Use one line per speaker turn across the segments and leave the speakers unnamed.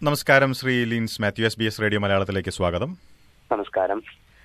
നമസ്കാരം Shri Lins Mathew S B S radio മലയാളത്തിലേക്ക് സ്വാഗതം
നമസ്കാരം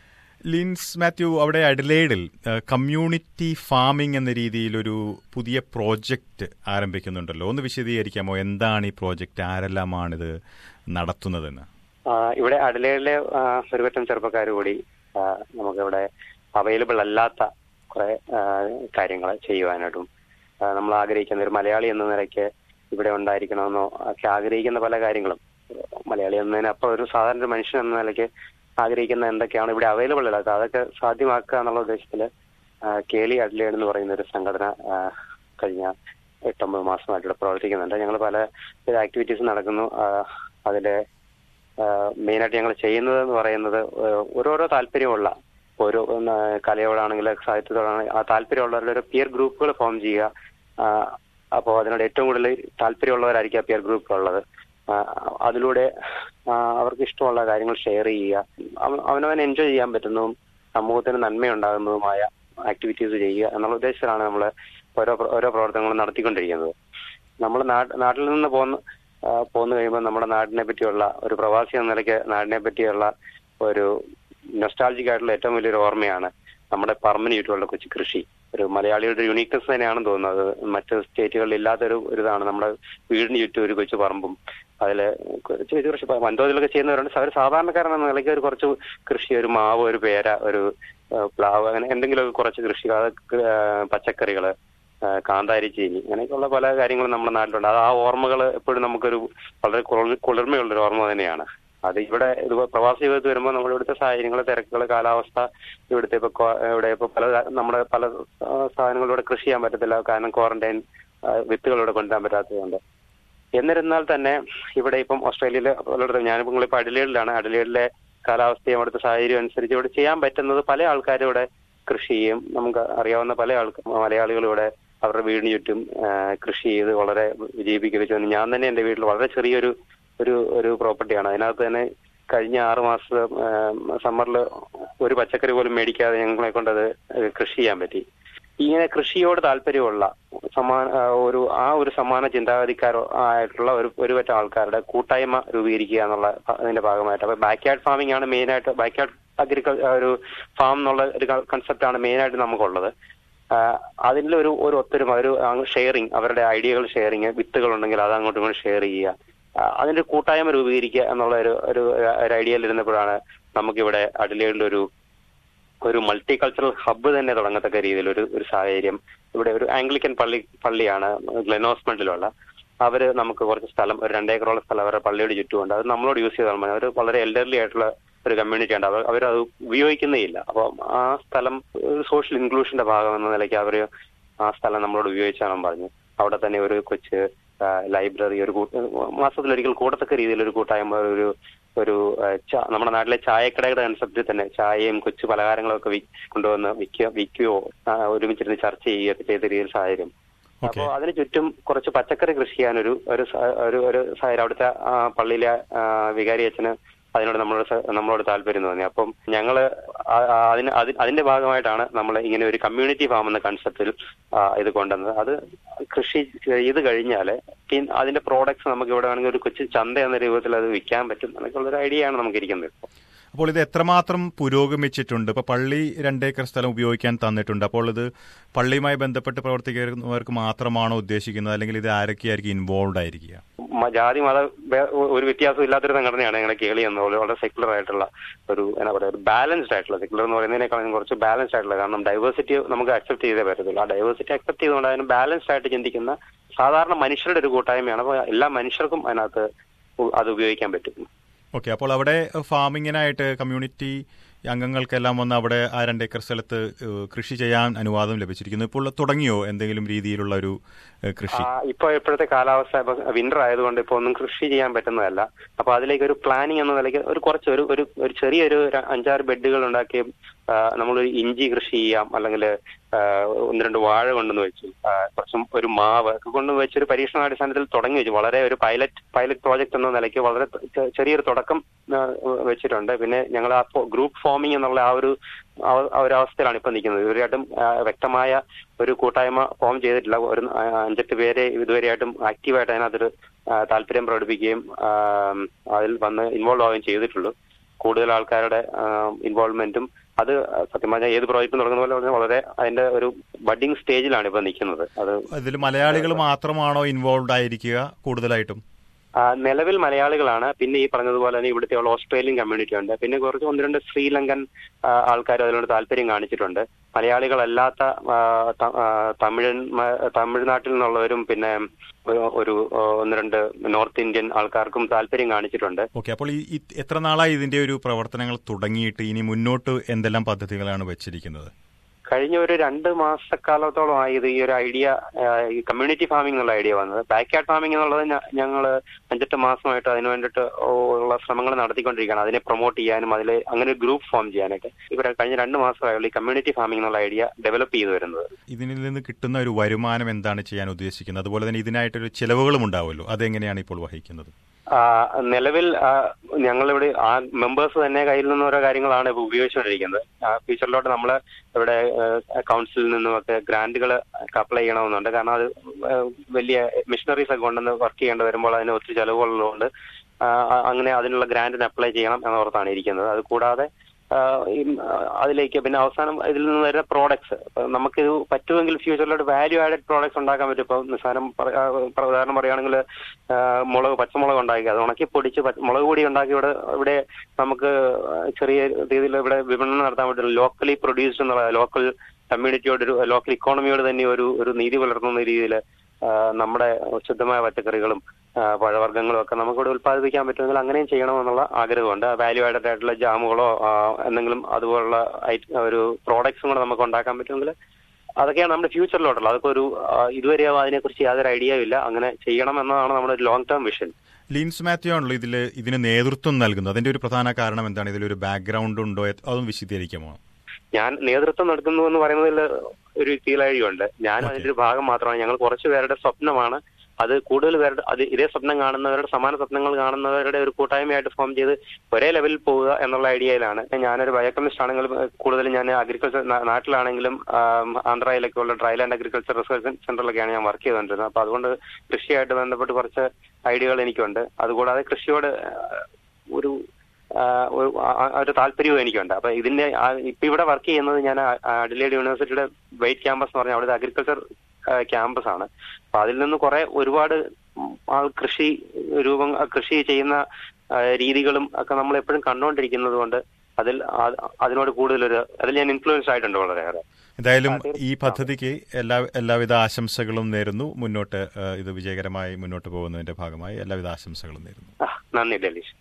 ലിൻസ് മാത്യു അവിടെ അഡലേഡിൽ കമ്മ്യൂണിറ്റി ഫാമിംഗ് എന്ന രീതിയിൽ ഒരു പുതിയ പ്രോജക്റ്റ് ആരംഭിക്കുന്നുണ്ടല്ലോ ഒന്ന് വിശദീകരിക്കാമോ എന്താണ് ഈ പ്രോജക്റ്റ് ആരെല്ലാമാണിത് നടത്തുന്നതെന്ന്
ആ, ഇവിടെ അഡലേഡിലെ ആ, ഒരുപറ്റം ചെറുപ്പക്കാർ കൂടി ആ, നമുക്കിവിടെ അവൈലബിൾ അല്ലാത്ത കുറെ കാര്യങ്ങൾ ചെയ്യുവാനായിട്ടും ആ, നമ്മൾ ആഗ്രഹിക്കുന്ന ഒരു മലയാളി എന്ന നിലയ്ക്ക് ഇവിടെ ഉണ്ടായിരിക്കണമെന്നോ ഒക്കെ ആഗ്രഹിക്കുന്ന പല കാര്യങ്ങളും മലയാളി എന്നതിനപ്പുറം ഒരു സാധാരണ ഒരു മനുഷ്യൻ എന്ന നിലയ്ക്ക് ആഗ്രഹിക്കുന്ന എന്തൊക്കെയാണ് ഇവിടെ അവൈലബിൾ അല്ലാത്ത അതൊക്കെ സാധ്യമാക്കുക എന്നുള്ള ഉദ്ദേശത്തിൽ കേളി അഡ്ലേഡ് എന്ന് പറയുന്ന ഒരു സംഘടന ആ, കഴിഞ്ഞ എട്ടൊമ്പത് മാസമായിട്ട് ഇവിടെ പ്രവർത്തിക്കുന്നുണ്ട് ഞങ്ങൾ പല ആക്ടിവിറ്റീസ് നടക്കുന്നു ആ, അതിലെ മെയിനായിട്ട് ഞങ്ങൾ ചെയ്യുന്നത് എന്ന് പറയുന്നത് ഏഹ് ഓരോരോ താല്പര്യമുള്ള ഓരോ ഒന്ന് കലയോടാണെങ്കിൽ സാഹിത്യത്തോടാണെങ്കിൽ ആ താല്പര്യമുള്ളവരുടെ ഒരു പിയർ ഗ്രൂപ്പുകൾ ഫോം ചെയ്യുക അപ്പോൾ അതിനോട് ഏറ്റവും കൂടുതൽ താല്പര്യമുള്ളവരായിരിക്കും ആ പിയർ ഗ്രൂപ്പുള്ളത് അതിലൂടെ ആ, അവർക്ക് ഇഷ്ടമുള്ള കാര്യങ്ങൾ ഷെയർ ചെയ്യുക അവ- അവനവൻ എൻജോയ് ചെയ്യാൻ പറ്റുന്നതും സമൂഹത്തിന് നന്മയുണ്ടാകുന്നതുമായ ആക്ടിവിറ്റീസ് ചെയ്യുക എന്നുള്ള ഉദ്ദേശത്തിലാണ് നമ്മൾ ഓരോ പ്ര- ഓരോ പ്രവർത്തനങ്ങളും നടത്തിക്കൊണ്ടിരിക്കുന്നത് നമ്മൾ നാട്ടിൽ നിന്ന് പോന്ന് ആ, പോന്നു കഴിയുമ്പോൾ നമ്മുടെ നാടിനെ പറ്റിയുള്ള ഒരു പ്രവാസി എന്ന നിലയ്ക്ക് നാടിനെ പറ്റിയുള്ള ഒരു നൊസ്റ്റാൾജിക് ആയിട്ടുള്ള ഏറ്റവും വലിയൊരു ഓർമ്മയാണ് നമ്മുടെ പറമ്പിന് ചുറ്റുമുള്ള കൊച്ചു കൃഷി ഒരു മലയാളിയുടെ യുണീക്നെസ് തന്നെയാണെന്ന് തോന്നുന്നത് മറ്റ് സ്റ്റേറ്റുകളിൽ ഇല്ലാത്തൊരു ഒരു ഇതാണ് നമ്മുടെ വീടിന് ചുറ്റും ഒരു കൊച്ചു പറമ്പും അതിൽ ചെറിയ കൃഷി വൻതോതിലൊക്കെ ചെയ്യുന്നവരുണ്ട് അവർ സാധാരണക്കാരൻ എന്ന നിലയ്ക്ക് ഒരു കുറച്ച് കൃഷി ഒരു മാവ് ഒരു പേര ഒരു ആ, പ്ലാവ് അങ്ങനെ എന്തെങ്കിലുമൊക്കെ കുറച്ച് കൃഷി അതൊക്കെ പച്ചക്കറികള് ആ, കാന്താരി ചീനി അങ്ങനെയൊക്കെയുള്ള പല കാര്യങ്ങളും നമ്മുടെ നാട്ടിലുണ്ട് അത് ആ ഓർമ്മകൾ എപ്പോഴും നമുക്കൊരു വളരെ കുളിർ- കുളിർമയുള്ളൊരു ഓർമ്മ തന്നെയാണ് അത് ഇവിടെ ഇത് പ്രവാസി ജീവിതത്തിൽ വരുമ്പോൾ നമ്മുടെ ഇവിടുത്തെ സാഹചര്യങ്ങൾ തിരക്കുകൾ കാലാവസ്ഥ ഇവിടുത്തെ ഇപ്പൊ ക്വാ- ഇവിടെ ഇപ്പൊ പല നമ്മുടെ പല ആ, സാധനങ്ങളിലൂടെ കൃഷി ചെയ്യാൻ പറ്റത്തില്ല കാരണം ക്വാറന്റൈൻ വിത്തുകളിലൂടെ കൊണ്ടുവരാൻ പറ്റാത്തതുകൊണ്ട് എന്നിരുന്നാൽ തന്നെ ഇവിടെ ഇപ്പം ഓസ്ട്രേലിയയിലെ പലയിടത്തും ഞാനിപ്പോൾ നിങ്ങളിപ്പോൾ അഡലേഡിലാണ് അഡലേഡിലെ കാലാവസ്ഥയും അവിടുത്തെ സാഹചര്യം അനുസരിച്ച് ഇവിടെ ചെയ്യാൻ പറ്റുന്നത് പല ആൾക്കാരും ഇവിടെ കൃഷി ചെയ്യും നമുക്ക് അറിയാവുന്ന പല ആൾക്ക് മലയാളികൾ ഇവിടെ അവരുടെ വീടിന് ചുറ്റും ആ, കൃഷി ചെയ്ത് വളരെ വിജയിപ്പിക്കുകയൊക്കെ ചെയ്യുന്നു ഞാൻ തന്നെ എന്റെ വീട്ടിൽ വളരെ ചെറിയൊരു ഒരു ഒരു പ്രോപ്പർട്ടിയാണ് അതിനകത്ത് തന്നെ കഴിഞ്ഞ ആറ് മാസം സമ്മറിൽ ഒരു പച്ചക്കറി പോലും മേടിക്കാതെ ഞങ്ങളെ കൊണ്ടത് കൃഷി ചെയ്യാൻ പറ്റി ഇങ്ങനെ കൃഷിയോട് താല്പര്യമുള്ള സമാന ആ, ഒരു ആ ഒരു സമാന ചിന്താഗതിക്കാരോ ആയിട്ടുള്ള ഒരു ഒരു പറ്റം ആൾക്കാരുടെ കൂട്ടായ്മ രൂപീകരിക്കുക എന്നുള്ള അതിന്റെ ഭാഗമായിട്ട് അപ്പൊ ബാക്ക്യാർഡ് ഫാമിംഗ് ആണ് മെയിൻ ആയിട്ട് ബാക്ക്യാർഡ് അഗ്രികൾച്ചർ ഒരു ഫാം എന്നുള്ള ഒരു കൺസെപ്റ്റ് ആണ് മെയിൻ ആയിട്ട് നമുക്കുള്ളത് അതിൽ ഒരു ഒരു ഒത്തൊരുമ ഒരു ഷെയറിങ് അവരുടെ ഐഡിയകൾ ഷെയറിങ് വിത്തുകൾ ഉണ്ടെങ്കിൽ അത് അങ്ങോട്ടും ഇങ്ങോട്ടും ഷെയർ ചെയ്യുക ആ, അതിന്റെ ഒരു കൂട്ടായ്മ രൂപീകരിക്കുക എന്നുള്ള ഒരു ഒരു ഒരു ഐഡിയയിൽ ഇരുന്നപ്പോഴാണ് നമുക്കിവിടെ അഡിലേഡിൽ ഒരു ഒരു മൾട്ടി കൾച്ചറൽ ഹബ്ബ് തന്നെ തുടങ്ങത്തക്ക രീതിയിൽ ഒരു ഒരു സാഹചര്യം ഇവിടെ ഒരു ആംഗ്ലിക്കൻ പള്ളി പള്ളിയാണ് ഗ്ലെനോസ്മെന്റിലുള്ള അവര് നമുക്ക് കുറച്ച് സ്ഥലം ഒരു രണ്ടേക്കറോളം സ്ഥലം അവരുടെ പള്ളിയുടെ ചുറ്റുമുണ്ട് അത് നമ്മളോട് യൂസ് ചെയ്താൽ മതി അവർ വളരെ എൽഡർലി ആയിട്ടുള്ള ഒരു കമ്മ്യൂണിറ്റി ഉണ്ട് അവർ അവരത് ഉപയോഗിക്കുന്നേ ഇല്ല അപ്പം ആ സ്ഥലം ഒരു സോഷ്യൽ ഇൻക്ലൂഷന്റെ ഭാഗം എന്ന നിലയ്ക്ക് അവര് ആ സ്ഥലം നമ്മളോട് ഉപയോഗിച്ചാണെന്ന് പറഞ്ഞു അവിടെ തന്നെ ഒരു കൊച്ച് ലൈബ്രറി ഒരു കൂ- മാസത്തിലൊരിക്കൽ കൂടത്തക്ക രീതിയിൽ ഒരു കൂട്ടായ്മ ഒരു ഒരു ആ, ച- നമ്മുടെ നാട്ടിലെ ചായക്കടയുടെ കൺസെപ്റ്റിൽ തന്നെ ചായയും കൊച്ചു പലഹാരങ്ങളും ഒക്കെ വി- കൊണ്ടുവന്ന് വിൽക്കുക വിൽക്കുകയോ ആ, ഒരുമിച്ചിരുന്ന് ചർച്ച ചെയ്യുകയൊക്കെ ചെയ്ത രീതിയിൽ സാഹചര്യം
ഓക്കെ
അപ്പോൾ അതിന് ചുറ്റും കുറച്ച് പച്ചക്കറി കൃഷി ചെയ്യാനൊരു ഒരു സ- ഒരു ഒരു സാഹചര്യം അവിടുത്തെ ആ, പള്ളിയിലെ ആ, വികാരി അച്ഛന് അതിനോട് നമ്മളോട് സ- നമ്മളോട് താല്പര്യം തോന്നി അപ്പം ഞങ്ങള് ആ- ആ അതിന് അതി- അതിന്റെ ഭാഗമായിട്ടാണ് നമ്മൾ ഇങ്ങനെ ഒരു കമ്മ്യൂണിറ്റി ഫാം എന്ന കൺസെപ്റ്റിൽ ഇത് കൊണ്ടുവന്നത് അത് കൃഷി ചെയ്ത് കഴിഞ്ഞാൽ പിന്നെ അതിന്റെ പ്രോഡക്ട്സ് നമുക്ക് ഇവിടെ വേണമെങ്കിൽ ഒരു കൊച്ചു ചന്ത എന്ന രൂപത്തിൽ അത് വിൽക്കാൻ പറ്റും എന്നൊക്കെയുള്ള ഒരു ഐഡിയ ആണ് നമുക്ക് ഇരിക്കുന്നത് ഇപ്പോൾ
അപ്പോൾ ഇത് എത്രമാത്രം പുരോഗമിച്ചിട്ടുണ്ട് ഇപ്പൊ പള്ളി രണ്ടേക്കർ സ്ഥലം ഉപയോഗിക്കാൻ തന്നിട്ടുണ്ട് അപ്പോൾ ഇത് പള്ളിയുമായി ബന്ധപ്പെട്ട് പ്രവർത്തിക്കുന്നവർക്ക് മാത്രമാണോ ഉദ്ദേശിക്കുന്നത് അല്ലെങ്കിൽ ഇത് ആരൊക്കെയായിരിക്കും ഇൻവോൾവ് ആയിരിക്കുക
മ- ജാതി മത ഭേ- ഒരു വ്യത്യാസം ഇല്ലാത്തൊരു സംഘടനയാണ് ഞങ്ങളുടെ കേളി എന്ന പോലെ വളരെ സെക്യുലർ ആയിട്ടുള്ള ഒരു എന്നാ പറയുക ഒരു ബാലൻസ്ഡ് ആയിട്ടുള്ള സെക്യുലർ എന്ന് പറയുന്നതിനേക്കാളും കുറച്ച് ബാലൻസ്ഡ് ആയിട്ടുള്ള കാരണം ഡൈവേഴ്സിറ്റി നമുക്ക് അക്സെപ്റ്റ് ചെയ്തേ പറ്റത്തുള്ളൂ ആ ഡൈവേഴ്സിറ്റി അക്സെപ്റ്റ് ചെയ്തുകൊണ്ട് അതിന് ബാലൻസ്ഡ് ആയിട്ട് ചിന്തിക്കുന്ന സാധാരണ മനുഷ്യരുടെ ഒരു കൂട്ടായ്മയാണ് അപ്പോൾ എല്ലാ മനുഷ്യർക്കും അതിനകത്ത് ഉ- അത് ഉപയോഗിക്കാൻ പറ്റും
ഓക്കെ അപ്പോൾ അവിടെ ഫാമിങ്ങിനായിട്ട് കമ്മ്യൂണിറ്റി അംഗങ്ങൾക്കെല്ലാം വന്ന് അവിടെ ആ രണ്ടേക്കർ സ്ഥലത്ത് ഏഹ്, കൃഷി ചെയ്യാൻ അനുവാദം ലഭിച്ചിരിക്കുന്നു ഇപ്പോൾ തുടങ്ങിയോ എന്തെങ്കിലും രീതിയിലുള്ള ഒരു ഏഹ്, കൃഷി
ആ, ഇപ്പൊ ഇപ്പോഴത്തെ കാലാവസ്ഥ ഇപ്പൊ വിന്റർ ആയതുകൊണ്ട് ഇപ്പൊ ഒന്നും കൃഷി ചെയ്യാൻ പറ്റുന്നതല്ല അപ്പൊ അതിലേക്ക് ഒരു പ്ലാനിങ് എന്ന നിലയ്ക്ക് ഒരു കുറച്ച് ഒരു ഒരു ഒരു ചെറിയൊരു ര- അഞ്ചാറ് ബെഡുകൾ ഉണ്ടാക്കി ആ, നമ്മളൊരു ഇഞ്ചി കൃഷി ചെയ്യാം അല്ലെങ്കിൽ ഒന്ന് രണ്ട് വാഴ കൊണ്ടുവന്ന് വെച്ചു ആ, കുറച്ചും ഒരു മാവ് ഒക്കെ കൊണ്ടുവന്ന് വെച്ചൊരു പരീക്ഷണാടിസ്ഥാനത്തിൽ തുടങ്ങി വെച്ചു വളരെ ഒരു പൈലറ്റ് പൈലറ്റ് പ്രോജക്റ്റ് എന്ന നിലയ്ക്ക് വളരെ ചെ- ചെറിയൊരു തുടക്കം ആ, വെച്ചിട്ടുണ്ട് പിന്നെ ഞങ്ങൾ ആ ഗ്രൂപ്പ് ഫോമിംഗ് എന്നുള്ള ആ ഒരു ആ- ആ ഒരു അവസ്ഥയിലാണ് ഇപ്പൊ നിൽക്കുന്നത് ഇതുവരെയായിട്ടും ആ, വ്യക്തമായ ഒരു കൂട്ടായ്മ ഫോം ചെയ്തിട്ടില്ല ഒരു ആ, അഞ്ചെട്ട് പേരെ ഇതുവരെയായിട്ടും ആക്റ്റീവായിട്ട് അതിനകത്തൊരു ആ, താല്പര്യം പ്രകടിപ്പിക്കുകയും ആ, അതിൽ വന്ന് ഇൻവോൾവ് ആവുകയും ചെയ്തിട്ടുള്ളൂ കൂടുതൽ ആൾക്കാരുടെ ഇൻവോൾവ്മെന്റും അത് സത്യം പറഞ്ഞാൽ ഏത് പ്രോജക്റ്റും തുടങ്ങുന്ന പോലെ പറഞ്ഞാൽ വളരെ അതിന്റെ ഒരു ബഡിങ് സ്റ്റേജിലാണ് ഇപ്പൊ നിൽക്കുന്നത് അത്
ഇതിൽ മലയാളികൾ മാത്രമാണോ ഇൻവോൾവ് ആയിരിക്കുക കൂടുതലായിട്ടും
ആ, നിലവിൽ മലയാളികളാണ് പിന്നെ ഈ പറഞ്ഞതുപോലെ തന്നെ ഇവിടുത്തെ ഉള്ള ഓസ്ട്രേലിയൻ കമ്മ്യൂണിറ്റി ഉണ്ട് പിന്നെ കുറച്ച് ഒന്ന് രണ്ട് ശ്രീലങ്കൻ ആൾക്കാർ അതിനോട് താല്പര്യം കാണിച്ചിട്ടുണ്ട് മലയാളികളല്ലാത്ത ആ, ത- ആ, തമിഴൻ മ- തമിഴ്നാട്ടിൽ നിന്നുള്ളവരും പിന്നെ ഒരു- ഒരു ആ, ഒന്ന് രണ്ട് നോർത്ത് ഇന്ത്യൻ ആൾക്കാർക്കും താല്പര്യം കാണിച്ചിട്ടുണ്ട്
ഓക്കെ അപ്പോൾ ഈ ഈ- എത്ര നാളായി ഇതിന്റെ ഒരു പ്രവർത്തനങ്ങൾ തുടങ്ങിയിട്ട് ഇനി മുന്നോട്ട് എന്തെല്ലാം പദ്ധതികളാണ് വെച്ചിരിക്കുന്നത്
കഴിഞ്ഞ ഒരു രണ്ട് മാസക്കാലത്തോളമായി ഇത് ഈ ഒരു ഐഡിയ ഈ കമ്മ്യൂണിറ്റി ഫാമിംഗ് എന്നുള്ള ഐഡിയ വന്നത് ബാക്ക് യാർഡ് ഫാമിംഗ് എന്നുള്ളത് ഞങ്ങൾ അഞ്ചെട്ട് മാസമായിട്ട് അതിന് വേണ്ടിയിട്ട് ഉള്ള ശ്രമങ്ങൾ നടത്തിക്കൊണ്ടിരിക്കുകയാണ് അതിനെ പ്രൊമോട്ട് ചെയ്യാനും അതിൽ അങ്ങനെ ഒരു ഗ്രൂപ്പ് ഫോം ചെയ്യാനായിട്ട് ഇവർ കഴിഞ്ഞ രണ്ട് മാസമായുള്ള ഈ കമ്മ്യൂണിറ്റി ഫാമിംഗ് എന്നുള്ള ഐഡിയ ഡെവലപ്പ് ചെയ്തു വരുന്നത്
ഇതിൽ നിന്ന് കിട്ടുന്ന ഒരു വരുമാനം എന്താണ് ചെയ്യാൻ ഉദ്ദേശിക്കുന്നത് അതുപോലെ തന്നെ ഇതിനായിട്ടൊരു ചിലവുകളും ഉണ്ടാവുമല്ലോ അതെങ്ങനെയാണ് ഇപ്പോൾ വഹിക്കുന്നത്
ആ, നിലവിൽ ആ, ഞങ്ങളിവിടെ ആ മെമ്പേഴ്സ് തന്നെ കയ്യിൽ നിന്ന് ഓരോ കാര്യങ്ങളാണ് ഇപ്പോൾ ഉപയോഗിച്ചുകൊണ്ടിരിക്കുന്നത് ആ, ഫ്യൂച്ചറിലോട്ട് നമ്മൾ ഇവിടെ കൗൺസിലിൽ നിന്നുമൊക്കെ ഗ്രാന്റുകൾ അപ്ലൈ ചെയ്യണമെന്നുണ്ട് കാരണം അത് ആ, വലിയ മിഷനറീസ് ഒക്കെ കൊണ്ടുവന്ന് വർക്ക് ചെയ്യേണ്ടി വരുമ്പോൾ അതിന് ഒത്തിരി ചെലവുകളുള്ളതുകൊണ്ട് ആ, ആ, അങ്ങനെ അതിനുള്ള ഗ്രാന്റിന് അപ്ലൈ ചെയ്യണം എന്നോർത്താണ് ഇരിക്കുന്നത് അത് കൂടാതെ ആ, ഈ, ആ, അതിലേക്ക് പിന്നെ അവസാനം ഇതിൽ നിന്ന് വരുന്ന പ്രോഡക്ട്സ് നമുക്കിത് പറ്റുമെങ്കിൽ ഫ്യൂച്ചറിലോട്ട് വാല്യൂ ആഡഡ് പ്രോഡക്ട്സ് ഉണ്ടാക്കാൻ പറ്റും ഇപ്പൊ നിസ്സാരം പറ- ആ, പറ- ഉദാഹരണം പറയുകയാണെങ്കിൽ ആ, മുളക് പച്ചമുളക് ഉണ്ടാക്കി അത് ഉണക്കി പൊടിച്ച് പച്ച- മുളക് പൊടി ഉണ്ടാക്കി ഇവിടെ ഇവിടെ നമുക്ക് ചെറിയ രീതിയിൽ ഇവിടെ വിപണനം നടത്താൻ പറ്റും ലോക്കലി പ്രൊഡ്യൂസ്ഡ് എന്നുള്ള ലോക്കൽ കമ്മ്യൂണിറ്റിയോട് ഒരു ലോക്കൽ ഇക്കോണമിയോട് തന്നെ ഒരു ഒരു നീതി പുലർത്തുന്ന രീതിയിൽ നമ്മുടെ ശുദ്ധമായ പച്ചക്കറികളും ആ, പഴവർഗ്ഗങ്ങളും ഒക്കെ നമുക്കിവിടെ ഉത്പാദിപ്പിക്കാൻ പറ്റുമെങ്കിൽ അങ്ങനെയും ചെയ്യണമെന്നുള്ള ആഗ്രഹമുണ്ട് വാല്യൂ ആഡഡ് ആയിട്ടുള്ള ജാമുകളോ ആ, എന്തെങ്കിലും അതുപോലുള്ള ഐറ്റ- ഒരു പ്രോഡക്ട്സും കൂടെ നമുക്ക് ഉണ്ടാക്കാൻ പറ്റുമെങ്കിൽ അതൊക്കെയാണ് നമ്മുടെ ഫ്യൂച്ചറിലോട്ടുള്ളത് അതൊക്കെ ഒരു ആ, ഇതുവരെ അതിനെക്കുറിച്ച് യാതൊരു ഐഡിയയും ഇല്ല അങ്ങനെ ചെയ്യണം എന്നതാണ് നമ്മുടെ ഒരു long term vision
Lins Mathew ആണല്ലോ ഇതിൽ ഇതിന് നേതൃത്വം നൽകുന്നത് അതിന്റെ ഒരു പ്രധാന കാരണം എന്താണ് ഇതിലൊരു ബാക്ക്ഗ്രൗണ്ട് ഉണ്ടോ എ- അതും വിശദീകരിക്കാമോ
ഞാൻ നേതൃത്വം നടത്തുന്നു എന്ന് പറയുന്നതിൽ ഒരു കീഴഴിയുണ്ട് ഞാൻ
Okay.
അതിന്റെ ഒരു ഭാഗം മാത്രമാണ് ഞങ്ങൾ കുറച്ച് പേരുടെ സ്വപ്നമാണ് അത് കൂടുതൽ പേരുടെ അത് ഇതേ സ്വപ്നം കാണുന്നവരുടെ സമാന സ്വപ്നങ്ങൾ കാണുന്നവരുടെ ഒരു കൂട്ടായ്മയായിട്ട് ഫോം ചെയ്ത് ഒരേ ലെവലിൽ പോവുക എന്നുള്ള ഐഡിയയിലാണ് ഞാനൊരു ബയോകെമിസ്റ്റ് ആണെങ്കിലും ഏഹ്, കൂടുതലും ഞാൻ അഗ്രികൾച്ചർ നാട്ടിലാണെങ്കിലും ആം, ആന്ധ്രയിലൊക്കെ ഉള്ള ഡ്രൈലാൻഡ് അഗ്രികൾച്ചർ റിസർച്ച് സെന്ററിലൊക്കെയാണ് ഞാൻ വർക്ക് ചെയ്തുകൊണ്ടിരുന്നത് അപ്പൊ അതുകൊണ്ട് കൃഷിയായിട്ട് ബന്ധപ്പെട്ട് കുറച്ച് ഐഡിയകൾ എനിക്കുണ്ട് അതുകൂടാതെ കൃഷിയോട് ഏഹ്, ഒരു ആ, ഒരു ആ- ഒരു താല്പര്യവും എനിക്കുണ്ട് അപ്പൊ ഇതിന്റെ ആ- ഇപ്പൊ ഇവിടെ വർക്ക് ചെയ്യുന്നത് ഞാൻ അഡിലേഡ് യൂണിവേഴ്സിറ്റിയുടെ വെയിറ്റ് ക്യാമ്പസ് എന്ന് പറഞ്ഞാൽ അവിടുത്തെ അഗ്രികൾച്ചർ ക്യാമ്പസ് ആണ് അപ്പൊ അതിൽ നിന്ന് കുറെ ഒരുപാട് ആൾ കൃഷി രൂപം കൃഷി ചെയ്യുന്ന ആ, രീതികളും ഒക്കെ നമ്മൾ എപ്പോഴും കണ്ടുകൊണ്ടിരിക്കുന്നത് കൊണ്ട് അതിൽ ആ- അതിനോട് കൂടുതലൊരു അതിൽ ഞാൻ ഇൻഫ്ലുവൻസ് ആയിട്ടുണ്ട് വളരെയേറെ
എന്തായാലും ഈ പദ്ധതിക്ക് എല്ലാ എല്ലാവിധ ആശംസകളും നേരുന്നു മുന്നോട്ട് ഏഹ്, ഇത് വിജയകരമായി മുന്നോട്ട് പോകുന്നതിന്റെ ഭാഗമായി എല്ലാവിധ ആശംസകളും നേരുന്നു
ആ, നന്ദി ഡെലീഷ്